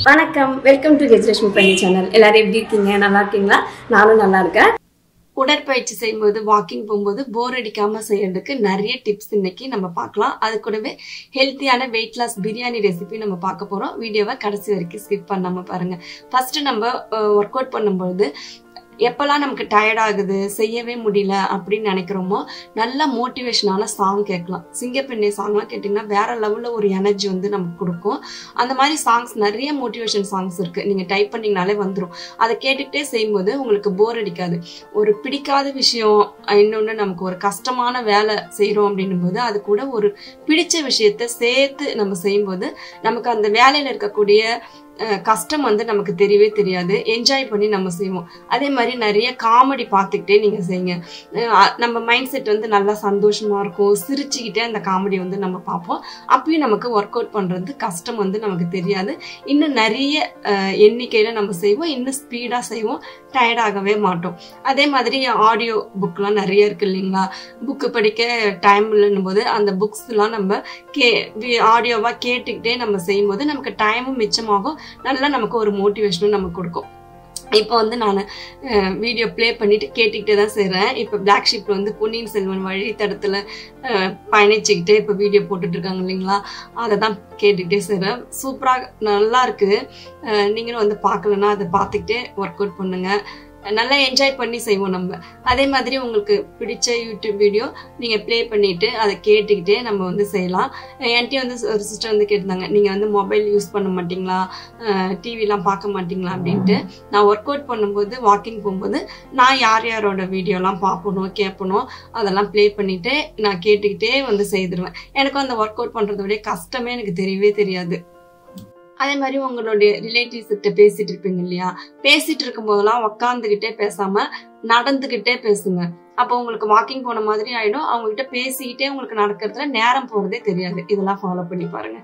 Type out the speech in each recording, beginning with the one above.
வணக்கம் welcome to கெஜ்ரஷ்மி பண்ணி channel எல்லாரும் எப்படி இருக்கீங்க நல்லா இருக்கீங்களா நானும் நல்லா இருக்கேன் உடற்பயிற்சி செய்யும்போது வாக்கிங் போகும்போது போர் அடிக்காம செய்யறதுக்கு நிறைய டிப்ஸ் இன்னைக்கு நம்ம பார்க்கலாம் அது கூடவே ஹெல்த்தியான வெயிட் லாஸ் பிரியாணி ரெசிபி நம்ம பார்க்க போறோம் வீடியோவை கடைசி வரைக்கும் ஸ்கிப் பண்ணாம பாருங்க ஃபர்ஸ்ட் நம்ம ஒர்க் அவுட் பண்ணும்போது எப்பெல்லாம் நமக்கு டயர்ட் ஆகுது செய்யவே முடியல அப்படின்னு நினைக்கிறோமோ நல்ல மோட்டிவேஷனான சாங் கேட்கலாம் சிங்கப்பெண்ணை சாங்லாம் கேட்டிங்கன்னா வேற லெவலில் ஒரு எனர்ஜி வந்து நமக்கு கொடுக்கும் அந்த மாதிரி சாங்ஸ் நிறைய மோட்டிவேஷன் சாங்ஸ் இருக்கு நீங்க டைப் பண்ணீங்கனாலே வந்துடும் அதை கேட்டுக்கிட்டே செய்யும்போது உங்களுக்கு போர் அடிக்காது ஒரு பிடிக்காத விஷயம் இன்னொன்று நமக்கு ஒரு கஷ்டமான வேலை செய்கிறோம் அப்படின்னும் போது அது கூட ஒரு பிடிச்ச விஷயத்த சேர்த்து நம்ம செய்யும்போது நமக்கு அந்த வேலையில் இருக்கக்கூடிய அஹ், கஷ்டம் வந்து நமக்கு தெரியவே தெரியாது என்ஜாய் பண்ணி நம்ம செய்வோம் அதே மாதிரி நிறைய காமெடி பார்த்துக்கிட்டே நீங்க செய்யுங்க அஹ், நம்ம மைண்ட் செட் வந்து நல்லா சந்தோஷமா இருக்கும் சிரிச்சுக்கிட்டே அந்த காமெடி வந்து நம்ம பார்ப்போம் அப்பயும் நமக்கு ஒர்க் அவுட் பண்றது கஷ்டம் வந்து நமக்கு தெரியாது இன்னும் நிறைய அஹ், எண்ணிக்கையில நம்ம செய்வோம் இன்னும் ஸ்பீடா செய்வோம் டயர்ட் ஆகவே மாட்டோம் அதே மாதிரி ஆடியோ புக்லாம் நிறைய இருக்கு இல்லைங்களா புக்கு படிக்க டைம் இல்லைன்னும் போது அந்த புக்ஸ்லாம் நம்ம கே ஆடியோவா கேட்டுக்கிட்டே நம்ம செய்யும்போது நமக்கு டைமும் மிச்சமாகும் நல்லா நமக்கு ஒரு மோட்டிவேஷனும் நமக்கு கொடுக்கும் இப்போ வந்து நான் வீடியோ ப்ளே பண்ணிட்டு கேட்டுக்கிட்டே தான் செய்கிறேன் இப்போ பிளாக் ஷிப்ல வந்து பொன்னியின் செல்வன் வழித்தடத்தில் பயணிச்சுக்கிட்டே இப்போ வீடியோ போட்டுட்டு இருக்காங்க இல்லைங்களா அதை தான் கேட்டுக்கிட்டே செய்கிறேன் சூப்பராக நல்லா இருக்கு அஹ் நீங்களும் வந்து பார்க்கலன்னா அதை பார்த்துக்கிட்டே ஒர்க் அவுட் பண்ணுங்க நல்லா என்ஜாய் பண்ணி செய்வோம் நம்ம அதே மாதிரி உங்களுக்கு பிடிச்ச யூடியூப் வீடியோ நீங்கள் ப்ளே பண்ணிட்டு அதை கேட்டுக்கிட்டே நம்ம வந்து செய்யலாம் என்கிட்ட வந்து ஒரு சிஸ்டர் வந்து கேட்டிருந்தாங்க நீங்கள் வந்து மொபைல் யூஸ் பண்ண மாட்டீங்களா டிவிலாம் பார்க்க மாட்டீங்களா அப்படின்ட்டு நான் ஒர்க் அவுட் பண்ணும்போது வாக்கிங் போகும்போது நான் யார் யாரோட வீடியோலாம் பார்ப்பணும் கேட்பணும் அதெல்லாம் ப்ளே பண்ணிட்டு நான் கேட்டுக்கிட்டே வந்து செய்திருவேன் எனக்கு அந்த ஒர்க் அவுட் பண்ணுறதோடைய கஷ்டமே எனக்கு தெரியவே தெரியாது அதே மாதிரி உங்களுடைய ரிலேட்டிவ்ஸ் கிட்ட பேசிட்டு இருப்பீங்க இல்லையா பேசிட்டு இருக்கும் போதெல்லாம் உக்காந்துகிட்டே பேசாம நடந்துகிட்டே பேசுங்க அப்போ உங்களுக்கு வாக்கிங் போன மாதிரி ஆயிடும் அவங்க கிட்ட பேசிக்கிட்டே உங்களுக்கு நடக்கிறதுல நேரம் போறதே தெரியாது இதெல்லாம் ஃபாலோ பண்ணி பாருங்க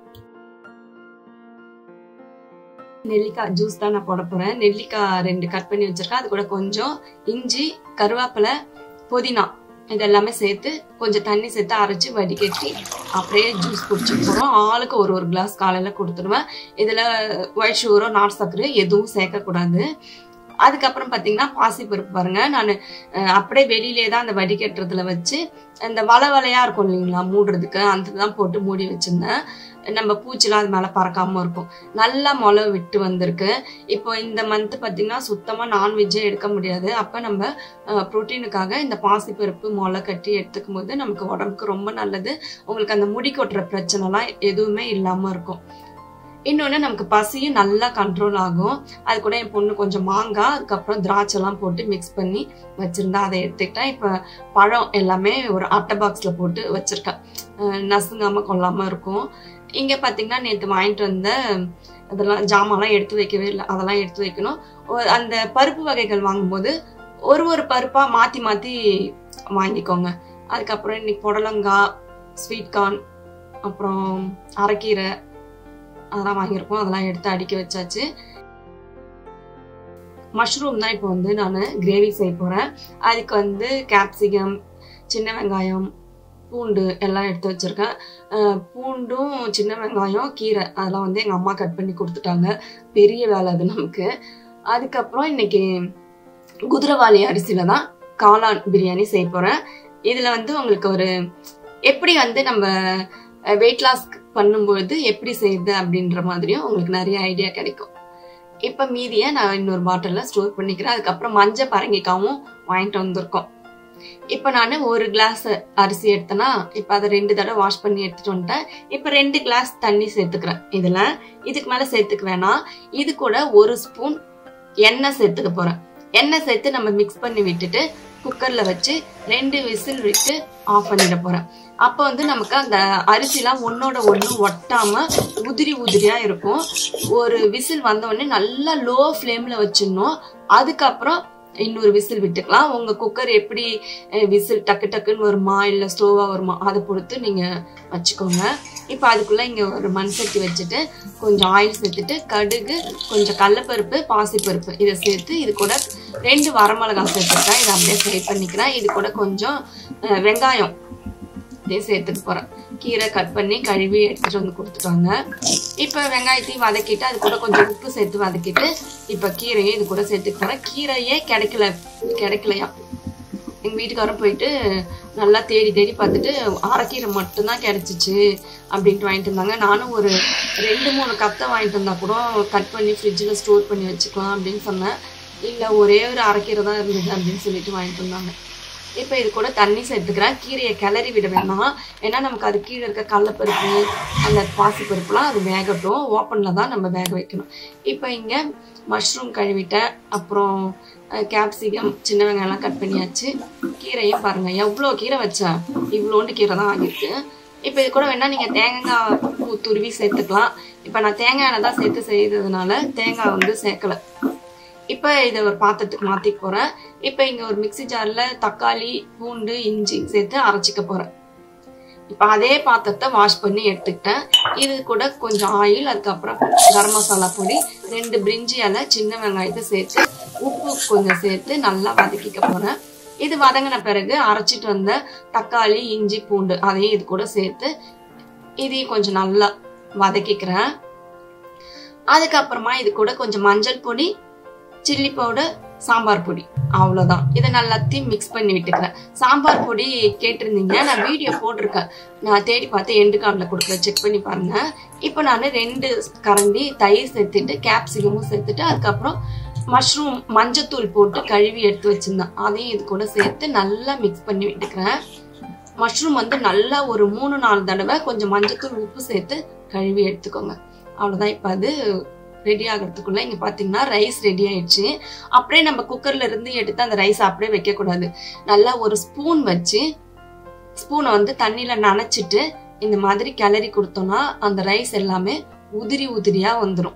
நெல்லிக்காய் ஜூஸ் தான் நான் போட போறேன் நெல்லிக்காய் ரெண்டு கட் பண்ணி வச்சிருக்கேன் அது கூட கொஞ்சம் இஞ்சி கருவேப்பிலை புதினா இது எல்லாமே சேர்த்து கொஞ்சம் தண்ணி சேர்த்து அரைச்சி வடிகட்டி அப்படியே ஜூஸ் குடிச்சு போகிறோம் ஆளுக்கு ஒரு ஒரு கிளாஸ் காலையில் கொடுத்துருவேன் இதில் ஒயிட் சுகரோ நாட்டு சர்க்கரை எதுவும் சேர்க்கக்கூடாது அதுக்கப்புறம் பார்த்தீங்கன்னா பாசிப்பருப்பு பாருங்க நான் அப்படியே வெளியிலே தான் அந்த வடிகட்டுறதுல வச்சு அந்த வலை வலையா இருக்கும் இல்லைங்களா மூடுறதுக்கு அந்த தான் போட்டு மூடி வச்சிருந்தேன் நம்ம பூச்சிலாம் அது மேலே பறக்காம இருக்கும் நல்லா முளை விட்டு வந்திருக்கு இப்போ இந்த மந்த் பார்த்தீங்கன்னா சுத்தமாக நான்வெஜ்ஜே எடுக்க முடியாது அப்போ நம்ம ப்ரோட்டீனுக்காக இந்த பாசிப்பருப்பு முளை கட்டி எடுத்துக்கும் போது நமக்கு உடம்புக்கு ரொம்ப நல்லது உங்களுக்கு அந்த முடி கொட்டுற பிரச்சனைலாம் எதுவுமே இல்லாமல் இருக்கும் இன்னொன்று நமக்கு பசியும் நல்லா கண்ட்ரோல் ஆகும் அது கூட என் பொண்ணு கொஞ்சம் மாங்காய் அதுக்கப்புறம் திராட்சைலாம் போட்டு மிக்ஸ் பண்ணி வச்சிருந்தா அதை எடுத்துக்கிட்டேன் இப்போ பழம் எல்லாமே ஒரு அட்டை பாக்ஸில் போட்டு வச்சிருக்கேன் அஹ் நசுங்காம கொள்ளாம இருக்கும் இங்கே பார்த்தீங்கன்னா நேற்று வாங்கிட்டு வந்த அதெல்லாம் ஜாமான்லாம் எடுத்து வைக்கவே இல்லை அதெல்லாம் எடுத்து வைக்கணும் ஒ- அந்த பருப்பு வகைகள் வாங்கும்போது ஒரு ஒரு பருப்பாக மாற்றி மாற்றி வாங்கிக்கோங்க அதுக்கப்புறம் இன்னைக்கு புடலங்காய் ஸ்வீட் கார்ன் அப்புறம் அரைக்கீரை அதெல்லாம் வாங்கியிருக்கோம் அதெல்லாம் எடுத்து அடுக்கி வச்சாச்சு மஷ்ரூம் தான் இப்போ வந்து நான் கிரேவி செய்ய போகிறேன் அதுக்கு வந்து கேப்சிகம் சின்ன வெங்காயம் பூண்டு எல்லாம் எடுத்து வச்சிருக்கேன் அஹ் பூண்டும் சின்ன வெங்காயம் கீரை அதெல்லாம் வந்து எங்கள் அம்மா கட் பண்ணி கொடுத்துட்டாங்க பெரிய வேலை அது நமக்கு அதுக்கப்புறம் இன்னைக்கு குதிரவாளி அரிசியில தான் காளான் பிரியாணி செய்ய போகிறேன் இதில் வந்து உங்களுக்கு ஒரு எப்படி வந்து நம்ம வெயிட் லாஸ் பண்ணும்பொழுது எப்படி செய்யுது அப்படின்ற மாதிரியும் உங்களுக்கு நிறைய ஐடியா கிடைக்கும் இப்போ மீதியை நான் இன்னொரு பாட்டிலில் ஸ்டோர் பண்ணிக்கிறேன் அதுக்கப்புறம் மஞ்சள் பரங்கிக்காவும் வாங்கிட்டு வந்திருக்கோம் இப்போ நான் ஒரு கிளாஸ் அரிசி எடுத்தேன்னா இப்போ அதை ரெண்டு தடவை வாஷ் பண்ணி எடுத்துட்டு வந்துட்டேன் இப்போ ரெண்டு கிளாஸ் தண்ணி சேர்த்துக்கிறேன் இதில் இதுக்கு மேலே சேர்த்துக்க வேணாம் இது கூட ஒரு ஸ்பூன் எண்ணெய் சேர்த்துக்க போகிறேன் எண்ணெய் சேர்த்து நம்ம மிக்ஸ் பண்ணி விட்டுட்டு குக்கரில் வச்சு ரெண்டு விசில் விட்டு ஆஃப் பண்ணிட போகிறேன் அப்போ வந்து நமக்கு அந்த அரிசிலாம் ஒன்னோட ஒன்று ஒட்டாம உதிரி உதிரியா இருக்கும் ஒரு விசில் வந்த உடனே நல்லா லோ ஃப்ளேம்ல வச்சிடணும் அதுக்கப்புறம் இன்னொரு விசில் விட்டுக்கலாம் உங்க குக்கர் எப்படி விசில் டக்கு டக்குன்னு வருமா இல்ல ஸ்டோவா வருமா அதை பொறுத்து நீங்க வச்சுக்கோங்க இப்போ அதுக்குள்ள இங்க ஒரு மண் சட்டி வச்சுட்டு கொஞ்சம் ஆயில் சேர்த்துட்டு கடுகு கொஞ்சம் கடலப்பருப்பு பாசிப்பருப்பு இதை சேர்த்து இது கூட ரெண்டு வரமிளகாய் சேர்த்துருக்கேன் இதை அப்படியே ஃப்ரை பண்ணிக்கிறேன் இது கூட கொஞ்சம் அஹ், வெங்காயம் இதையும் சேர்த்துக்க போறேன் கீரை கட் பண்ணி கழுவி எடுத்துட்டு வந்து கொடுத்துட்டாங்க இப்போ வெங்காயத்தையும் வதக்கிட்டு அது கூட கொஞ்சம் உப்பு சேர்த்து வதக்கிட்டு இப்போ கீரையும் இது கூட சேர்த்துக்க போகிறேன் கீரையே கிடைக்கல கிடைக்கலையா எங்கள் வீட்டுக்காரரும் போயிட்டு நல்லா தேடி தேடி பார்த்துட்டு அரைக்கீரை மட்டும்தான் கிடைச்சிச்சு அப்படின்ட்டு வாங்கிட்டு இருந்தாங்க நானும் ஒரு ரெண்டு மூணு கத்தை வாங்கிட்டு வந்தா கூட கட் பண்ணி ஃப்ரிட்ஜில் ஸ்டோர் பண்ணி வச்சுக்கலாம் அப்படின்னு சொன்னேன் இல்லை ஒரே ஒரு அரைக்கீரை தான் இருந்தது அப்படின்னு சொல்லிட்டு வாங்கிட்டு வந்தாங்க இப்போ இது கூட தண்ணி சேர்த்துக்கிறேன் கீரையை கிளறி விட வேணாம் ஏன்னா நமக்கு அது கீழே இருக்க கடலப்பருப்பு அந்த பாசிப்பருப்புலாம் அது வேகட்டும் ஓப்பனில் தான் நம்ம வேக வைக்கணும் இப்போ இங்கே மஷ்ரூம் கழுவிட்டேன் அப்புறம் கேப்சிகம் சின்ன வெங்காயம்லாம் கட் பண்ணியாச்சு கீரையும் பாருங்கள் எவ்வளோ கீரை வச்சேன் இவ்வளோண்டு கீரை தான் ஆகிருக்கு இப்போ இது கூட வேணால் நீங்கள் தேங்காய் பூ துருவி சேர்த்துக்கலாம் இப்போ நான் தேங்காய் எண்ணெய் தான் சேர்த்து செய்ததுனால தேங்காய் வந்து சேர்க்கலை இப்போ இதை ஒரு பாத்திரத்துக்கு மாற்றிக்க போகிறேன் இப்போ இங்கே ஒரு மிக்சி ஜாரில் தக்காளி பூண்டு இஞ்சி சேர்த்து அரைச்சிக்க போகிறேன் இப்போ அதே பாத்திரத்தை வாஷ் பண்ணி எடுத்துக்கிட்டேன் இது கூட கொஞ்சம் ஆயில் அதுக்கப்புறம் கரம் மசாலா பொடி ரெண்டு பிரிஞ்சி இலை சின்ன வெங்காயத்தை சேர்த்து உப்பு கொஞ்சம் சேர்த்து நல்லா வதக்கிக்க போகிறேன் இது வதங்கின பிறகு அரைச்சிட்டு வந்த தக்காளி இஞ்சி பூண்டு அதையும் இது கூட சேர்த்து இதையும் கொஞ்சம் நல்லா வதக்கிக்கிறேன் அதுக்கப்புறமா இது கூட கொஞ்சம் மஞ்சள் பொடி சில்லி பவுடர் சாம்பார் பொடி அவ்வளோதான் இதை நல்லாத்தையும் மிக்ஸ் பண்ணி விட்டுக்கிறேன் சாம்பார் பொடி கேட்டிருந்தீங்க நான் வீடியோ போட்டிருக்கேன் நான் தேடி பார்த்து எண்டு கார்டில் கொடுக்குறேன் செக் பண்ணி பாருங்க இப்போ நான் ரெண்டு கரண்டி தயிர் சேர்த்துட்டு கேப்சிகமும் சேர்த்துட்டு அதுக்கப்புறம் மஷ்ரூம் மஞ்சத்தூள் போட்டு கழுவி எடுத்து வச்சிருந்தேன் அதையும் இது கூட சேர்த்து நல்லா மிக்ஸ் பண்ணி விட்டுக்கிறேன் மஷ்ரூம் வந்து நல்லா ஒரு மூணு நாலு தடவை கொஞ்சம் மஞ்சத்தூள் உப்பு சேர்த்து கழுவி எடுத்துக்கோங்க அவ்வளோதான் இப்போ அது ரெடி ஆகிறதுக்குள்ள இங்க பாத்தீங்கன்னா ரைஸ் ரெடி ஆயிடுச்சு அப்படியே நம்ம குக்கர்ல இருந்து எடுத்து அந்த ரைஸ் அப்படியே வைக்க கூடாது நல்லா ஒரு ஸ்பூன் வச்சு ஸ்பூனை வந்து தண்ணியில நனைச்சிட்டு இந்த மாதிரி கிளறி கொடுத்தோம்னா அந்த ரைஸ் எல்லாமே உதிரி உதிரியா வந்துடும்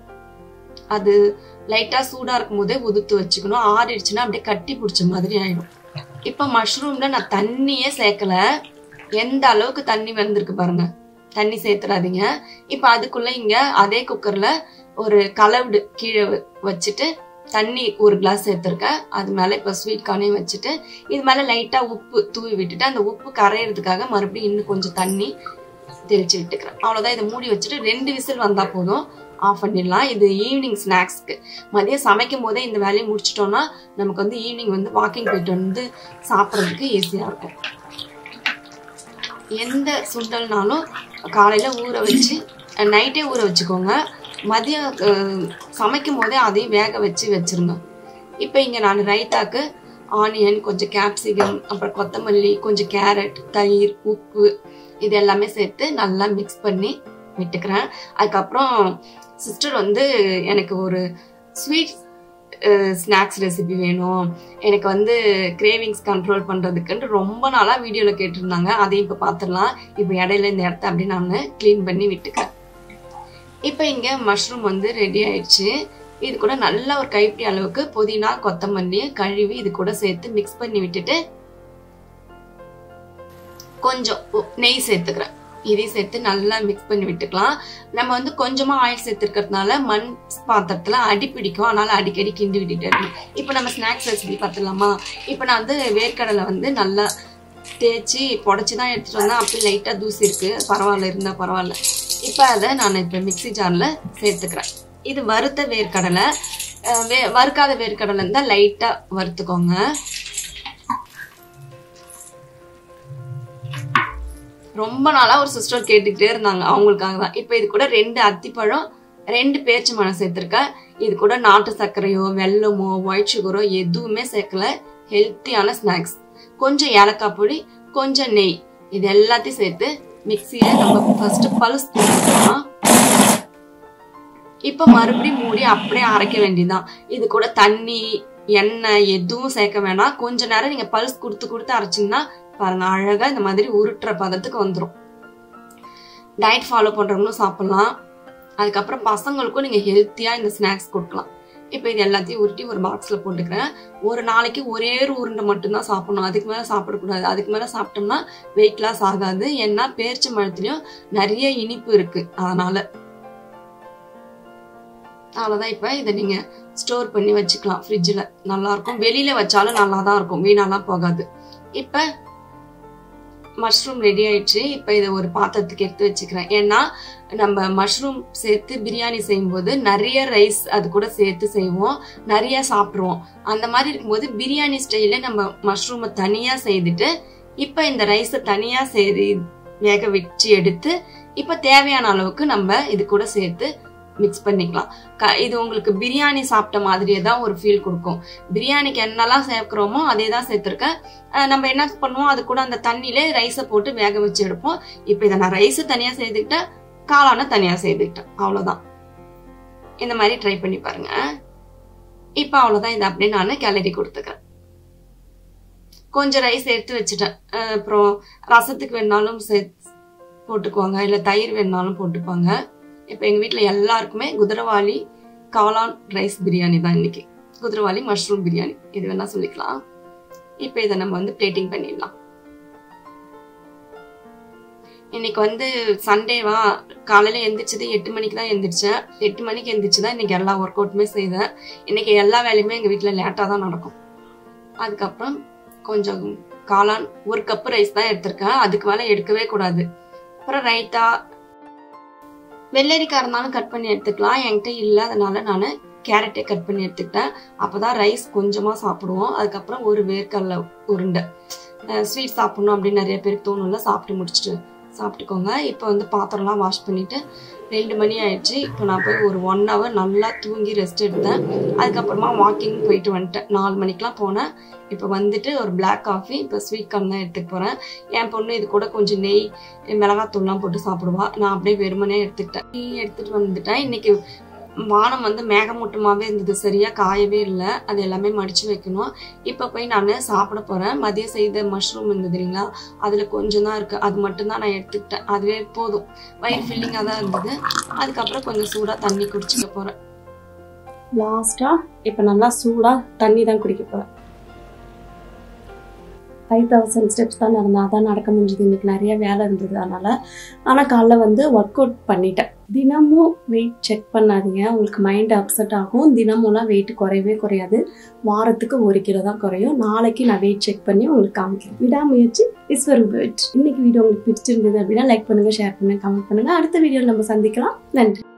அது லைட்டா சூடா இருக்கும் போதே உதுத்து வச்சுக்கணும் ஆறிடுச்சுன்னா அப்படியே கட்டி பிடிச்ச மாதிரி ஆயிடும் இப்ப மஷ்ரூம்ல நான் தண்ணியே சேர்க்கல எந்த அளவுக்கு தண்ணி வந்திருக்கு பாருங்க தண்ணி சேர்த்துறாதீங்க இப்ப அதுக்குள்ள இங்க அதே குக்கர்ல ஒரு கலவுடு கீழே வச்சுட்டு தண்ணி ஒரு கிளாஸ் சேர்த்துருக்கேன் அது மேல இப்ப ஸ்வீட் கார்னையும் வச்சுட்டு இது மேல லைட்டா உப்பு தூவி விட்டுட்டு அந்த உப்பு கரையிறதுக்காக மறுபடியும் இன்னும் கொஞ்சம் தண்ணி தெளிச்சு விட்டுக்கிறேன் அவ்வளவுதான் இதை மூடி வச்சுட்டு ரெண்டு விசில் வந்தா போதும் ஆஃப் பண்ணிடலாம் இது ஈவினிங் ஸ்நாக்ஸ்க்கு மதியம் சமைக்கும் போதே இந்த வேலையை முடிச்சிட்டோம்னா நமக்கு வந்து ஈவினிங் வந்து வாக்கிங் போயிட்டு வந்து சாப்பிட்றதுக்கு ஈஸியாக இருக்கும் எந்த சுண்டல்னாலும் காலையில் ஊற வச்சு நைட்டே ஊற வச்சுக்கோங்க மதியம் சமைக்கும் போதே அதையும் வேக வச்சு வச்சிருங்க இப்போ இங்கே நான் ரைத்தாக்கு ஆனியன் கொஞ்சம் கேப்சிகம் அப்புறம் கொத்தமல்லி கொஞ்சம் கேரட் தயிர் உப்பு இது எல்லாமே சேர்த்து நல்லா மிக்ஸ் பண்ணி விட்டுக்கிறேன் அதுக்கப்புறம் சிஸ்டர் வந்து எனக்கு ஒரு ஸ்வீட் ஸ்நாக்ஸ் ரெசிபி வேணும் எனக்கு வந்து கிரேவிங்ஸ் கண்ட்ரோல் பண்ணுறதுக்குன்ட்டு ரொம்ப நாளாக வீடியோவில் கேட்டிருந்தாங்க அதையும் இப்போ பார்த்துடலாம் இப்போ இடையில இந்த இடத்த அப்படி நான் க்ளீன் பண்ணி விட்டுக்கிறேன் இப்போ இங்கே மஷ்ரூம் வந்து ரெடி ஆயிடுச்சு இது கூட நல்ல ஒரு கைப்பிடி அளவுக்கு புதினா கொத்தமல்லி கழுவி இது கூட சேர்த்து மிக்ஸ் பண்ணி விட்டுட்டு கொஞ்சம் நெய் சேர்த்துக்கிறேன் இதையும் சேர்த்து நல்லா மிக்ஸ் பண்ணி விட்டுக்கலாம் நம்ம வந்து கொஞ்சமா ஆயில் சேர்த்துருக்கிறதுனால மண் பாத்திரத்துல அடி பிடிக்கும் அதனால அடிக்கடி கிண்டி விட்டுட்டே இருக்கணும் இப்போ நம்ம ஸ்நாக்ஸ் ரெசிபி பார்த்துடலாமா இப்போ நான் வந்து வேர்க்கடலை வந்து நல்லா தேய்ச்சி புடச்சி தான் எடுத்துட்டு வந்தேன் அப்படி லைட்டாக தூசி இருக்கு பரவாயில்ல இருந்தா பரவாயில்ல இப்போ அதை நான் இப்போ மிக்சி ஜாரில் சேர்த்துக்கிறேன் இது வறுத்த வேர்க்கடலை வே வறுக்காத வேர்க்கடலை இருந்தால் லைட்டாக வறுத்துக்கோங்க ரொம்ப நாளா ஒரு சிஸ்டர் கேட்டுக்கிட்டே இருந்தாங்க அவங்களுக்காக தான் இப்போ இது கூட ரெண்டு அத்திப்பழம் ரெண்டு பேச்சு மரம் சேர்த்துருக்கேன் இது கூட நாட்டு சர்க்கரையோ வெல்லமோ ஒயிட் சுகரோ எதுவுமே சேர்க்கல ஹெல்த்தியான ஸ்நாக்ஸ் கொஞ்சம் ஏலக்காய் பொடி கொஞ்சம் நெய் இது எல்லாத்தையும் சேர்த்து மிக்சியில நம்ம ஃபர்ஸ்ட் பல்ஸ் கொடுத்துக்கலாம் இப்போ மறுபடியும் மூடி அப்படியே அரைக்க வேண்டியதுதான் இது கூட தண்ணி எண்ணெய் எதுவும் சேர்க்க வேணாம் கொஞ்ச நேரம் நீங்க பல்ஸ் கொடுத்து கொடுத்து அரைச்சிங்கன்னா பாருங்க அழகா இந்த மாதிரி உருட்டுற பதத்துக்கு வந்துடும் டயட் ஃபாலோ பண்றவங்களும் சாப்பிடலாம் அதுக்கப்புறம் பசங்களுக்கும் நீங்க ஹெல்த்தியா இந்த ஸ்நாக்ஸ் கொடுக்கலாம் இப்போ இது எல்லாத்தையும் உருட்டி ஒரு பாக்ஸ்ல போட்டுக்கிறேன் ஒரு நாளைக்கு ஒரே ஒரு உருண்டை மட்டும்தான் சாப்பிடணும் அதுக்கு மேல சாப்பிடக்கூடாது அதுக்கு மேல சாப்பிட்டோம்னா வெயிட் லாஸ் ஆகாது ஏன்னா பேர்ச்சி மரத்துலயும் நிறைய இனிப்பு இருக்கு அதனால அவ்வளோதான் இப்போ இதை நீங்கள் ஸ்டோர் பண்ணி வச்சுக்கலாம் ஃப்ரிட்ஜில் நல்லாயிருக்கும் வெளியில் வச்சாலும் நல்லா தான் இருக்கும் வீணாலாம் போகாது இப்போ மஷ்ரூம் ரெடி ஆயிடுச்சு இப்போ இதை ஒரு பாத்திரத்துக்கு எடுத்து வச்சுக்கிறேன் ஏன்னா நம்ம மஷ்ரூம் சேர்த்து பிரியாணி செய்யும்போது நிறைய ரைஸ் அது கூட சேர்த்து செய்வோம் நிறைய சாப்பிடுவோம் அந்த மாதிரி இருக்கும்போது பிரியாணி ஸ்டைல நம்ம மஷ்ரூமை தனியா செய்துட்டு இப்போ இந்த ரைஸை தனியா செய்து வேக வச்சு எடுத்து இப்போ தேவையான அளவுக்கு நம்ம இது கூட சேர்த்து மிக்ஸ் பண்ணிக்கலாம் க இது உங்களுக்கு பிரியாணி சாப்பிட்ட மாதிரியே தான் ஒரு ஃபீல் கொடுக்கும் பிரியாணிக்கு என்னெல்லாம் சேர்க்குறோமோ அதே தான் சேர்த்துருக்கேன் அஹ் நம்ம என்ன பண்ணுவோம் அது கூட அந்த தண்ணியிலே ரைஸை போட்டு வேக வச்சு எடுப்போம் இப்போ இதை நான் ரைஸு தனியாக செய்துக்கிட்டேன் காளான தனியாக செய்துக்கிட்டேன் அவ்வளோதான் இந்த மாதிரி ட்ரை பண்ணி பாருங்க இப்போ அவ்வளோதான் இதை அப்படியே நான் கிளறி கொடுத்துக்கிறேன் கொஞ்சம் ரைஸ் எடுத்து வச்சுட்டேன் அஹ் அப்புறம் ரசத்துக்கு வேணாலும் சே போட்டுக்குவாங்க இல்லை தயிர் வேணாலும் போட்டுப்பாங்க இப்போ எங்கள் வீட்டில் எல்லாருக்குமே குதிரவாளி காளான் ரைஸ் பிரியாணி தான் இன்னைக்கு குதிரவாளி மஷ்ரூம் பிரியாணி இது வேணா சொல்லிக்கலாம் இப்போ இதை நம்ம வந்து பிளேட்டிங் பண்ணிடலாம் இன்னைக்கு வந்து சண்டேவா காலையில எந்திரிச்சது எட்டு மணிக்கு தான் எந்திரிச்சேன் எட்டு மணிக்கு எந்திரிச்சு தான் இன்னைக்கு எல்லா ஒர்க் அவுட்டுமே செய்தேன் இன்னைக்கு எல்லா வேலையுமே எங்கள் வீட்டில் லேட்டாக தான் நடக்கும் அதுக்கப்புறம் கொஞ்சம் காளான் ஒரு கப்பு ரைஸ் தான் எடுத்திருக்கேன் அதுக்கு மேலே எடுக்கவே கூடாது அப்புறம் ரைத்தா வெள்ளரிக்காய் இருந்தாலும் கட் பண்ணி எடுத்துக்கலாம் என்கிட்ட இல்லை அதனால நான் கேரட்டே கட் பண்ணி எடுத்துக்கிட்டேன் அப்போதான் ரைஸ் கொஞ்சமாக சாப்பிடுவோம் அதுக்கப்புறம் ஒரு வேர்க்கடலை உருண்டை ஸ்வீட் சாப்பிடணும் அப்படின்னு நிறைய பேருக்கு தோணும்ல சாப்பிட்டு முடிச்சுட்டு சாப்பிட்டுக்கோங்க இப்போ வந்து பாத்திரம்லாம் வாஷ் பண்ணிட்டு ரெண்டு மணி ஆயிடுச்சு இப்போ நான் போய் ஒரு ஒன் ஹவர் நல்லா தூங்கி ரெஸ்ட் எடுத்தேன் அதுக்கப்புறமா வாக்கிங் போயிட்டு வந்துட்டேன் நாலு மணிக்கெலாம் போனேன் இப்போ வந்துட்டு ஒரு பிளாக் காஃபி இப்போ ஸ்வீட் கார்ன் தான் எடுத்துக்க போகிறேன் என் பொண்ணு இது கூட கொஞ்சம் நெய் மிளகாத்தூள்லாம் போட்டு சாப்பிடுவா நான் அப்படியே வெறுமனே எடுத்துக்கிட்டேன் நீ எடுத்துட்டு வந்துட்டேன் இன்னைக்கு வானம் வந்து மேகமூட்டமாகவே இருந்தது சரியா காயவே இல்லை அது எல்லாமே மடிச்சு வைக்கணும் இப்போ போய் நான் சாப்பிட போகிறேன் மதியம் செய்த மஷ்ரூம் இருந்தது இல்லைங்களா அதில் கொஞ்சம் தான் இருக்குது அது மட்டும்தான் நான் எடுத்துக்கிட்டேன் அதுவே போதும் வயிறு ஃபில்லிங்காக தான் இருந்தது அதுக்கப்புறம் கொஞ்சம் சூடாக தண்ணி குடிச்சுக்க போகிறேன் லாஸ்ட்டாக இப்போ நல்லா சூடாக தண்ணி தான் குடிக்க போகிறேன் ஃபைவ் தௌசண்ட் ஸ்டெப்ஸ் தான் நடந்தேன் அதான் நடக்க முடிஞ்சது இன்னைக்கு நிறைய வேலை இருந்தது அதனால் ஆனால் காலைல வந்து ஒர்க் அவுட் பண்ணிட்டேன் தினமும் வெயிட் செக் பண்ணாதீங்க உங்களுக்கு மைண்ட் அப்செட் ஆகும் தினமும்லாம் வெயிட் குறையவே குறையாது வாரத்துக்கு ஒரு கிலோ தான் குறையும் நாளைக்கு நான் வெயிட் செக் பண்ணி உங்களுக்கு காமிக்கிறேன் விடாமுயற்சி இஸ் வெரி குட் இன்னைக்கு வீடியோ உங்களுக்கு பிடிச்சிருந்தது அப்படின்னா லைக் பண்ணுங்கள் ஷேர் பண்ணுங்கள் கமெண்ட் பண்ணுங்கள் அடுத்த வீடியோவில் நம்ம சந்திக்கலாம் நன்றி